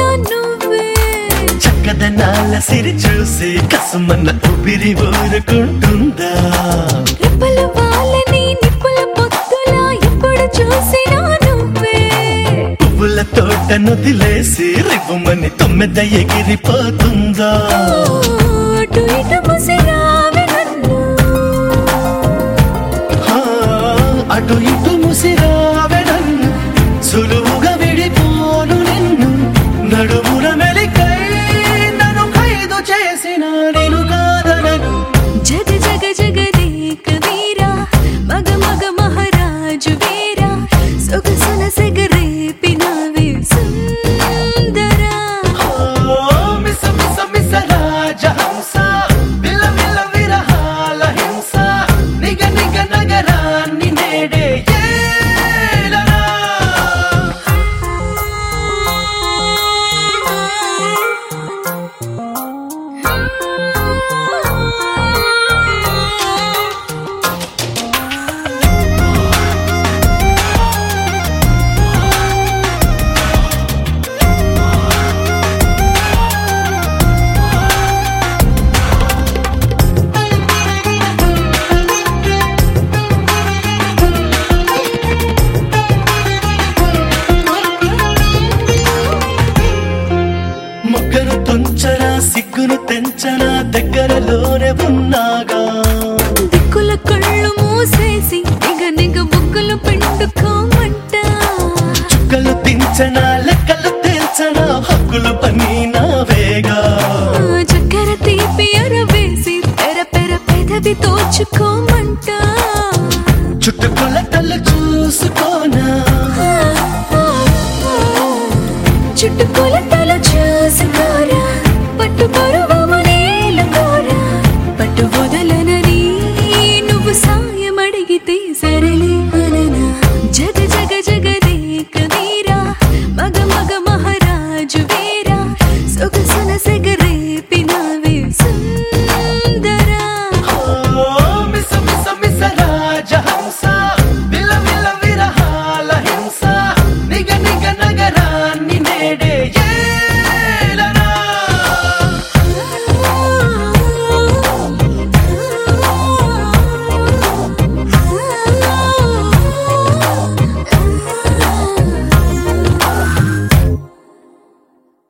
నువ్వే చక్కదనాల సిరి చూసి కసుమన్న ఊపిరి ఊరుకుంటుందా రెప్పల వాళ్ళని నిప్పుల పొత్తులా ఎప్పుడు చూసినా నువ్వే పువ్వుల తోట నొదిలేసి రివ్వుమని తొమ్మిద ఎగిరిపోతుందా అటు ఇటు ముసిరావే నన్ను ఆ, అటు ఇటు ముసిరావెడన్ను సులువుగా విడిపోను నిన్ను నడుమున మెలికై నన్ను ఖైదు చేసిన నేను కాదనను జగ జగ జగదేక వీరా మగ మగ మహారాజు వీరా సొగసున సెగరేపినవే సుందరా ఓ, మిస మిస మిస రాజహంస విల విల విరహాల హింస నిగ నిగ నగరాన్ని నేడే ఏలరా మొగ్గను తుంచరా సిగ్గును తెంచరా దగ్గరలోనే ఉన్నాగా దిక్కుల కళ్ళు మూసేసి నిగ నిగ బుగ్గలు పిండుకోమంట చుక్కలు తించనా లెక్కలు తేల్చనా హక్కులు పని నావేగా చక్కెర తీపి అరవేసి పెర పెర పెదవి తోచుకోమంట చుట్టుకొలతలు చూసుకోనా చుట్టుకొలతలు చూసుకోరా పట్టు పరువ